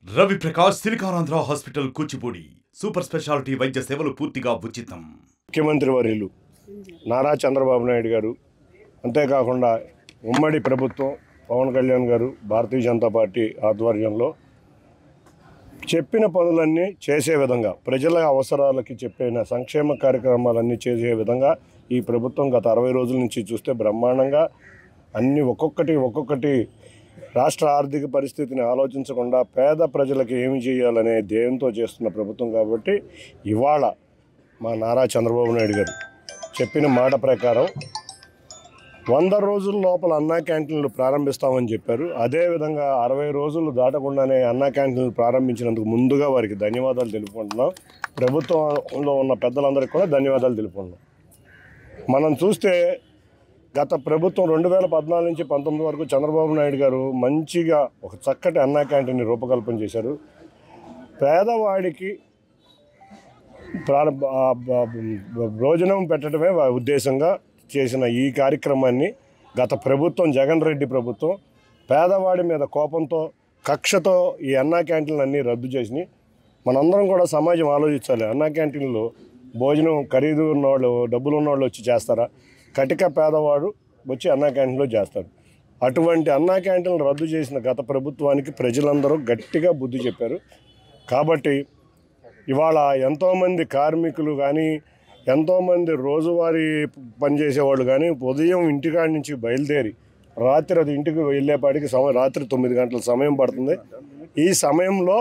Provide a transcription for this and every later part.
Ravi Prakash Siliconandhra hospital Kuchipudi super speciality వైద్య సేవలు పూర్తిగా ఉచితం ముఖ్యమంత్రి వర్యులు నారా చంద్రబాబు నాయుడు గారు అంతేకాకుండా ఉమ్మడి ప్రభుత్వం పవన్ కళ్యాణ్ గారు భారతీయ జనతా పార్టీ ఆధ్వర్యంలో చెప్పిన పనులన్నీ చేసే విధంగా ప్రజల అవసరాలకి చెప్పిన సంక్షేమ కార్యక్రమాలన్నీ చేసే విధంగా ఈ ప్రభుత్వం గత అరవై రోజుల నుంచి చూస్తే బ్రహ్మాండంగా అన్ని ఒక్కొక్కటి ఒక్కొక్కటి రాష్ట్ర ఆర్థిక పరిస్థితిని ఆలోచించకుండా పేద ప్రజలకు ఏమి చేయాలనే ధ్యేయంతో చేస్తున్న ప్రభుత్వం కాబట్టి ఇవాళ మా నారా చంద్రబాబు నాయుడు గారు చెప్పిన మాట ప్రకారం వంద రోజుల లోపల అన్నా క్యాంటీన్లు ప్రారంభిస్తామని చెప్పారు అదేవిధంగా అరవై రోజులు దాటకుండానే అన్నా క్యాంటీన్లు ప్రారంభించినందుకు ముందుగా వారికి ధన్యవాదాలు తెలుపుకుంటున్నాం ప్రభుత్వంలో ఉన్న పెద్దలందరికీ కూడా ధన్యవాదాలు తెలుపుకుంటున్నాం మనం చూస్తే గత ప్రభుత్వం రెండు వేల పద్నాలుగు నుంచి పంతొమ్మిది వరకు చంద్రబాబు నాయుడు గారు మంచిగా ఒక చక్కటి అన్నా క్యాంటీన్ని రూపకల్పన చేశారు పేదవాడికి ప్రారంభ ఆ బ- బ- భోజనం పెట్టడమే వా- ఉద్దేశంగా చేసిన ఈ కార్యక్రమాన్ని గత ప్రభుత్వం జగన్ రెడ్డి ప్రభుత్వం పేదవాడి మీద కోపంతో కక్షతో ఈ అన్నా క్యాంటీన్లు అన్నీ రద్దు చేసినాయి మనందరం కూడా సమాజం ఆలోచించాలి అన్నా క్యాంటీన్లో భోజనం ఖరీదు ఉన్నవాళ్ళు డబ్బులు ఉన్నవాళ్ళు వచ్చి చేస్తారా కటిక పేదవాడు వచ్చి అన్నా క్యాంటీన్లో చేస్తాడు అటువంటి అన్నా క్యాంటీన్లు రద్దు చేసిన గత ప్రభుత్వానికి ప్రజలందరూ గట్టిగా బుద్ధి చెప్పారు కాబట్టి ఇవాళ ఎంతోమంది కార్మికులు కానీ ఎంతోమంది రోజువారీ పనిచేసేవాళ్ళు కానీ ఉదయం ఇంటికాడి నుంచి బయలుదేరి రాత్రి అది ఇంటికి వెళ్ళేపాటికి సమయం రాత్రి తొమ్మిది గంటల సమయం పడుతుంది ఈ సమయంలో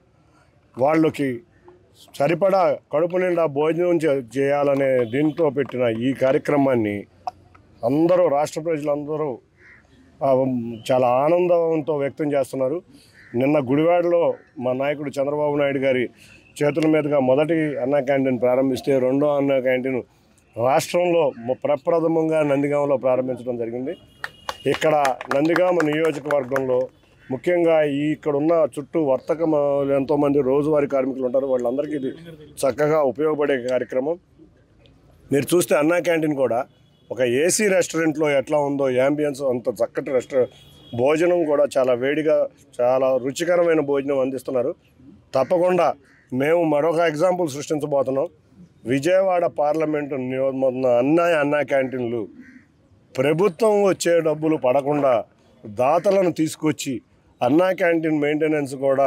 వాళ్ళకి సరిపడా కడుపు నిండా భోజనం చే- చేయాలనే దీంతో పెట్టిన ఈ కార్యక్రమాన్ని అందరూ రాష్ట్ర ప్రజలందరూ ఆ, చాలా ఆనందంతో వ్యక్తం చేస్తున్నారు నిన్న గుడివాడలో మా నాయకుడు చంద్రబాబు నాయుడు గారి చేతుల మీదుగా మొదటి అన్నా క్యాంటీన్ ప్రారంభిస్తే రెండో అన్నా క్యాంటీన్ రాష్ట్రంలో మొ- ప్రప్రథమంగా నందిగామలో ప్రారంభించడం జరిగింది ఇక్కడ నందిగామ నియోజకవర్గంలో ముఖ్యంగా ఈ ఇక్కడ ఉన్న చుట్టూ వర్తక ఎంతోమంది రోజువారీ కార్మికులు ఉంటారు వాళ్ళందరికీ ఇది చక్కగా ఉపయోగపడే కార్యక్రమం మీరు చూస్తే అన్నా క్యాంటీన్ కూడా ఒక ఏసీ రెస్టారెంట్లో ఎట్లా ఉందో యాంబియన్స్ అంత చక్కటి రెస్టారెంట్ భోజనం కూడా చాలా వేడిగా చాలా రుచికరమైన భోజనం అందిస్తున్నారు తప్పకుండా మేము మరొక ఎగ్జాంపుల్ సృష్టించబోతున్నాం విజయవాడ పార్లమెంటు నియో- మొన్న అన్నా అన్నా క్యాంటీన్లు ప్రభుత్వం వచ్చే డబ్బులు పడకుండా దాతలను తీసుకొచ్చి అన్నా క్యాంటీన్ మెయింటెనెన్స్ కూడా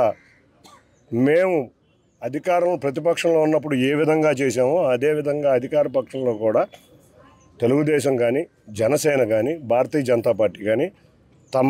మేము అధికారం ప్రతిపక్షంలో ఉన్నప్పుడు ఏ విధంగా చేసామో అదే విధంగా అధికార పక్షంలో కూడా తెలుగుదేశం కానీ జనసేన కానీ భారతీయ జనతా పార్టీ కానీ తమ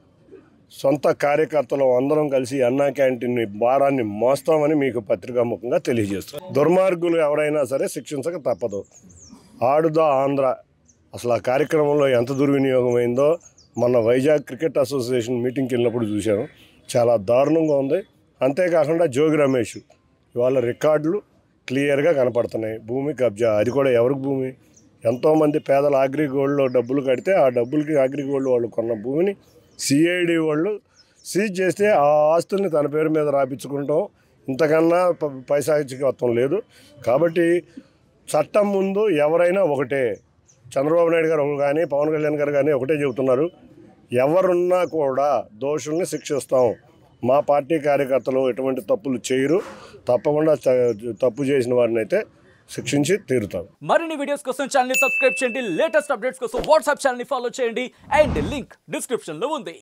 సొంత కార్యకర్తలు అందరం కలిసి అన్నా క్యాంటీన్ భారాన్ని మోస్తామని మీకు పత్రికాముఖంగా తెలియజేస్తాం దుర్మార్గులు ఎవరైనా సరే శిక్షించక తప్పదు ఆడుదా ఆంధ్ర అసలు ఆ కార్యక్రమంలో ఎంత దుర్వినియోగం అయిందో మన వైజాగ్ క్రికెట్ అసోసియేషన్ మీటింగ్కి వెళ్ళినప్పుడు చూశాను చాలా దారుణంగా ఉంది అంతేకాకుండా జోగి రమేష్ ఇవాళ రికార్డులు క్లియర్గా కనపడుతున్నాయి భూమి కబ్జా అది కూడా ఎవరికి భూమి ఎంతోమంది పేదల అగ్రి గోల్డ్లో డబ్బులు కడితే ఆ డబ్బులకి అగ్రి గోల్డ్ వాళ్ళు కొన్న భూమిని సిఐడి వాళ్ళు సీజ్ చేస్తే ఆ ఆస్తుల్ని తన పేరు మీద రాపించుకుంటాం ఇంతకన్నా ప- పైశాచికత్వం లేదు కాబట్టి చట్టం ముందు ఎవరైనా ఒకటే చంద్రబాబు నాయుడు గారు కానీ పవన్ కళ్యాణ్ గారు కానీ ఒకటే చెబుతున్నారు ఎవరున్నా కూడా దోషుల్ని శిక్షిస్తాం మా పార్టీ కార్యకర్తలు ఎటువంటి తప్పులు చేయరు తప్పకుండా త- తప్పు చేసిన వారిని అయితే శిక్షించి తీరుతాం మరిన్ని వీడియోస్ కోసం ఛానల్ ని సబ్స్క్రైబ్ చేయండి లేటెస్ట్ అప్డేట్స్ కోసం వాట్సాప్ ఛానల్ ని ఫాలో చేయండి అండ్ లింక్ డిస్క్రిప్షన్ లో ఉంది